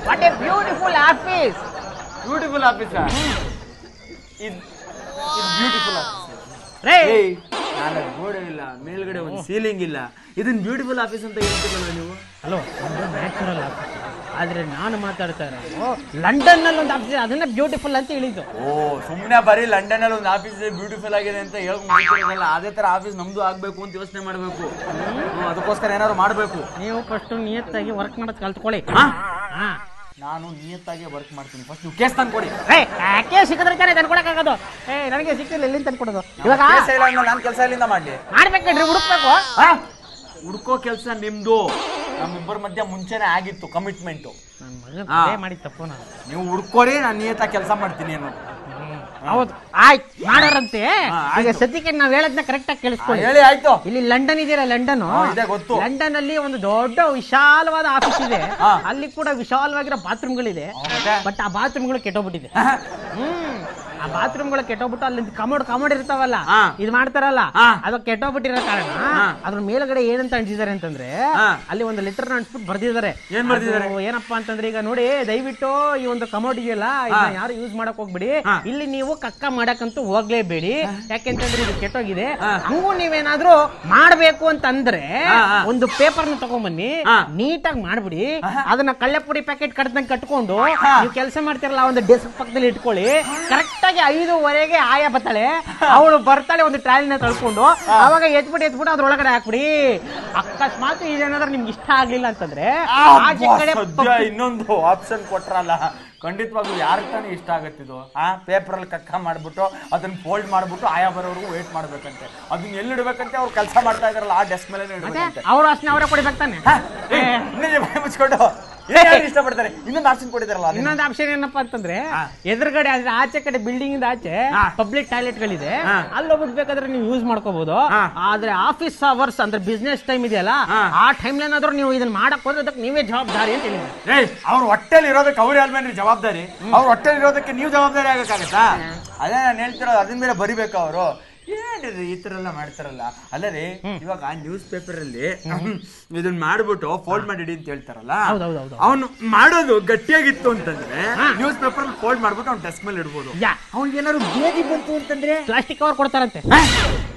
What a beautiful office beautiful office ಇದು ಇದು beautiful office ರೇ ಏಯ್ ನಾಲ್ಕು ಗೋಡೆ ಇಲ್ಲ ಮೇಲ್ಗಡೆ ಒಂದು ಸೀಲಿಂಗ್ ಇಲ್ಲ ಇದನ್ನ ಬ್ಯೂಟಿಫುಲ್ ಆಫೀಸ್ ಅಂತ ಹೇಳ್ತೀರಲ್ಲ ನೀವು ಹಲೋ ಒಂದು ನ್ಯಾಚುರಲ್ ಆಫೀಸ್ ಆದ್ರೆ ನಾನು ಮಾತಾಡ್ತಾ ಇರೋದು ಲಂಡನ್ ನಲ್ಲಿ ಒಂದು ಆಫೀಸ್ ಅದನ್ನ ಬ್ಯೂಟಿಫುಲ್ ಅಂತ ಹೇಳಿದ್ದು ಓ ಸುಮ್ಮನೆ ಬರೀ ಲಂಡನ್ ಅಲ್ಲಿ ಒಂದು ಆಫೀಸ್ ಬ್ಯೂಟಿಫುಲ್ ಆಗಿದೆ ಅಂತ ಹೇಳ್ಕೊಂಡ್ಬಿಟ್ಟಿರಲ್ಲ ಅದೇ ತರ ಆಫೀಸ್ ನಮ್ದು ಆಗ್ಬೇಕು ಅಂತ ಯೋಚನೆ ಮಾಡಬೇಕು ಅದಕ್ಕೋಸ್ಕರ ಏನಾದ್ರು ಮಾಡಬೇಕು ನೀವು ಫಸ್ಟ್ ನಿಯತ್ತಾಗಿ ವರ್ಕ್ ಮಾಡೋದು ಕಲ್ತ್ಕೊಳ್ಳಿ ಹಾ? ಹಾ ನಾನು ನಿಯತ್ತಾಗಿ ವರ್ಕ್ ಮಾಡ್ತೀನಿ ಫಸ್ಟ್ ನೀವು ಕೇಸ್ ತಂದ್ಕೊಡಿ ಏ ಯಾಕೆ ಸಿಕ್ಕಿದ್ರೆ ತಾನೇ ತಂದ್ಕೊಡಕ್ಕಾಗೋದು ಏ ನನಗೆ ಸಿಕ್ಕಿಲ್ಲ ಎಲ್ಲಿಂದ ತಂದ್ಕೊಡೋದು ಇವಾಗ ಕೇಸ್ ಇಲ್ಲ ಅಂದ್ರೆ ನಾನು ಕೆಲಸ ಎಲ್ಲಿಂದ ಮಾಡ್ಲಿ ಮಾಡ್ಬೇಕೇನ್ರಿ ಹುಡುಕ್ಬೇಕು ಹುಡ್ಕೋ ಕೆಲಸ ನಿಮ್ದು ನಮ್ಮಿಬ್ಬರ ಮಧ್ಯ ಮುಂಚೆನೆ ಆಗಿತ್ತು ಕಮಿಟ್ಮೆಂಟು ನನ್ನ ಮಗನ ಹಾ. ಅದೇ ಮಾಡಿ ತಪ್ಪು ನಾನು ನೀವು ಹುಡ್ಕೋರಿ ನಾನು ನಿಯತ್ತಾಗಿ ಕೆಲಸ ಮಾಡ್ತೀನಿ ಅನ್ನೋದು ಹೌದು ಆಯ್ತು ಮಾಡೋರಂತೆ ಹಾ, ಈಗ ಆಯ್ತು. ಸದ್ಯಕ್ಕೆ ನಾವ್ ಹೇಳದ್ನ ಕರೆಕ್ಟ್ ಆಗಿ ಆ, ಕೇಳಿಸ್ಕೊಳ್ಳಿ ಹೇಳಿ ಆಯ್ತು ಇಲ್ಲಿ ಲಂಡನ್ ಇದೆಯಲ್ಲ ಲಂಡನ್ ಹಾ, ಇದೆ ಗೊತ್ತು. ಲಂಡನ್ ಅಲ್ಲಿ ಒಂದು ದೊಡ್ಡ ವಿಶಾಲವಾದ ಆಫೀಸ್ ಇದೆ ಹಾ. ಅಲ್ಲಿ ಕೂಡ ವಿಶಾಲವಾಗಿರೋ ಬಾತ್ರೂಮ್ಗಳಿದೆ ಮತ್ತೆ? ಬಟ್ ಆ ಬಾತ್ರೂಮ್ಗಳು ಕೆಟ್ಟೋಗ್ಬಿಟ್ಟಿದೆ ಹ್ಮ್ ಆ ಬಾತ್ರೂಮ್ಗಳು ಕೆಟ್ಟೋಗ್ಬಿಟ್ಟು ಅಲ್ಲಿ ಕಮೋಡ್ ಕಮೋಡ್ ಇರ್ತಾವಲ್ಲ ಹಾ. ಇದು ಮಾಡ್ತಾರಲ್ಲ ಹಾ. ಅದು ಕೆಟ್ಟೋಗ್ಬಿಟ್ಟಿರೋ ಕಾರಣ ಹಾ. ಅದ್ರ ಮೇಲ್ಗಡೆ ಏನಂತ ಅಂಟಿಸಿದ್ದಾರೆ ಅಂತಂದ್ರೆ ಹಾ. ಅಲ್ಲಿ ಒಂದು ಲೆಟರ್ ಅನ್ಸ್ಬಿಟ್ಟು ಬರ್ದಿದ್ದಾರೆ ಏನ್ ಬರ್ದಿದ್ದಾರೆ? ಅದು ಏನಪ್ಪಾ ಅಂತಂದ್ರೆ ಈಗ ನೋಡಿ ದಯವಿಟ್ಟು ಈ ಒಂದು ಕಮೋಡ್ ಇದೆಯಲ್ಲ ಇದನ್ನ ಯಾರು ಯೂಸ್ ಮಾಡಕ್ ಹೋಗ್ಬಿಡಿ ಹಾ. ಇಲ್ಲಿ ನೀವು ಕಕ್ಕ ಮಾಡಕ್ಕಂತೂ ಹೋಗ್ಲೇಬೇಡಿ ಯಾಕೆಂತಂದ್ರೆ ಇದು ಕೆಟ್ಟೋಗಿದೆ ಹಾ. ಹಂಗೂ ನೀವೇನಾದ್ರೂ ಮಾಡ್ಬೇಕು ಅಂತಂದ್ರೆ ಹಾ, ಹಾ. ಒಂದು ಪೇಪರ್ ನ ತಗೊಂಬನ್ನಿ ಹಾ. ನೀಟಾಗಿ ಮಾಡ್ಬಿಡಿ ಅದನ್ನ ಕಳ್ಳೆಪುಡಿ ಪ್ಯಾಕೆಟ್ ಕಡ್ದಂಗ್ ಕಟ್ಕೊಂಡು ನೀವು ಕೆಲಸ ಮಾಡ್ತಿರಲ್ಲ ಒಂದು ಡೆಸ್ಕ್ ಪಕ್ಕದಲ್ಲಿ ಇಟ್ಕೊಳ್ಳಿ ಕರೆಕ್ಟ್ ಆಗಿ ಐದೂವರೆಗೆ ಆಯ ಬರ್ತಾಳೆ ಅವಳು ಬರ್ತಾಳೆ ಒಂದು ಟ್ರಾಲಿನ ತಳ್ಕೊಂಡು ಅವಾಗ ಎತ್ಬಿಟ್ಟು ಎತ್ಬಿಟ್ಟು ಅದ್ರೊಳಗಡೆ ಹಾಕ್ಬಿಡಿ ಅಕಸ್ಮಾತ್ ಇದೇನಾದ್ರೂ ನಿಮ್ಗೆ ಇಷ್ಟ ಆಗ್ಲಿಲ್ಲ ಅಂತಂದ್ರೆ ಆಚೆ ಕಡೆ ಸದ್ಯ ಇನ್ನೊಂದು ಆಪ್ಷನ್ ಕೊಟ್ರಲ್ಲ ಖಂಡಿತವಾಗ್ಲೂ ಯಾರಿಗೆ ತಾನೇ ಇಷ್ಟ ಆಗತ್ತಿದು ಆ ಪೇಪರ್ ಅಲ್ಲಿ ಕಕ್ಕ ಮಾಡ್ಬಿಟ್ಟು ಅದನ್ನ ಫೋಲ್ಡ್ ಮಾಡ್ಬಿಟ್ಟು ಆಯಾ ಬರೋವರೆಗೂ ವೇಟ್ ಮಾಡ್ಬೇಕಂತೆ ಅದನ್ನ ಎಲ್ಲಿ ಇಡ್ಬೇಕಂತೆ ಅವ್ರು ಕೆಲಸ ಮಾಡ್ತಾ ಇದಾರಲ್ಲ ಆ ಡೆಸ್ಕ್ ಮೇಲೆ ಇಡ್ಬೇಕಂತೆ ಅವ್ರು ಅಷ್ಟನ್ನ ಅವರೇ ಕೊಡ್ಬೇಕು ತಾನೆ ಹಾ, ಏ, ಇನ್ನೊಂದು ಬಾಯಿ ಮುಚ್ಕೊಂಡು ಏನ್ ಯಾರು ಇಷ್ಟಪಡ್ತಾರೆ ಇನ್ನೊಂದು ಆಪ್ಷನ್ ಕೊಟ್ಟಿದಾರಲ್ಲ ಅದನ್ನ. ಇನ್ನೊಂದು ಆಪ್ಷನ್ ಏನಪ್ಪಾ ಅಂತಂದ್ರೆ ಹಾ. ಎದುರುಗಡೆ ಅಂದ್ರೆ ಆಚೆ ಕಡೆ ಬಿಲ್ಡಿಂಗ್ ಇಂದ ಆಚೆ ಹಾ. ಪಬ್ಲಿಕ್ ಟಾಯ್ಲೆಟ್ ಗಳಿದೆ ಹಾ. ಅಲ್ಲಿ ಹೋಗ್ಬಿಟ್ಟು ಬೇಕಾದ್ರೆ ನೀವು ಯೂಸ್ ಮಾಡ್ಕೋಬಹುದು ಹಾ. ಆದ್ರೆ ಆಫೀಸ್ ಅವರ್ಸ್ ಅಂದ್ರೆ ಬಿಸ್ನೆಸ್ ಟೈಮ್ ಇದೆಯಲ್ಲ ಹಾ. ಆ ಟೈಮ್ ಏನಾದ್ರೂ ನೀವು ಇದನ್ನ ಮಾಡಕ್ ಹೋದ್ರೆ ಅದಕ್ಕೆ ನೀವೇ ಜವಾಬ್ದಾರಿ ಅಂತ ಹೇಳಿದ್ರೆ ಏಯ್ ಅವ್ರ ಹೊಟ್ಟೆಲಿ ಇರೋದಕ್ಕೆ ಅವ್ರ ಅಲ್ಮೇನ್ರಿ ಜವಾಬ್ದಾರಿ ಅವ್ರ ಹೊಟ್ಟೆಲಿ ಇರೋದಕ್ಕೆ ನೀವು ಜವಾಬ್ದಾರಿ ಆಗಕ್ಕಾಗತ್ತಾ ಅದೇ ನಾನು ಹೇಳ್ತಿರೋದು ಅದನ್ನ ಮೇಲೆ ಬರಿಬೇಕು ಅವರು ಏನ್ರಿ ಈ ತರ ಎಲ್ಲ ಮಾಡ್ತಾರಲ್ಲ ಅಲ್ಲ ರೀ ಇವಾಗ ನ್ಯೂಸ್ ಪೇಪರ್ ಅಲ್ಲಿ ಇದನ್ನ ಮಾಡ್ಬಿಟ್ಟು ಫೋಲ್ಡ್ ಮಾಡಿ ಇಡಿ ಅಂತ ಹೇಳ್ತಾರಲ್ಲ ಹೌದ್ ಹೌದ್ ಹೌದ್ ಹೌದ್. ಅವನು ಮಾಡೋದು ಗಟ್ಟಿಯಾಗಿತ್ತು ಅಂತಂದ್ರೆ ಹಾ. ನ್ಯೂಸ್ ಪೇಪರ್ ಫೋಲ್ಡ್ ಮಾಡ್ಬಿಟ್ಟು ಅವ್ನ ಡೆಸ್ಕ್ ಮೇಲೆ ಇಡ್ಬೋದು ಯಾ ಅವ್ನಿಗೆ ಏನಾದ್ರು ಬೇದಿ ಬಂತು ಅಂತಂದ್ರೆ ಪ್ಲಾಸ್ಟಿಕ್ ಕವರ್ ಕೊಡ್ತಾರಂತೆ ಹಾ?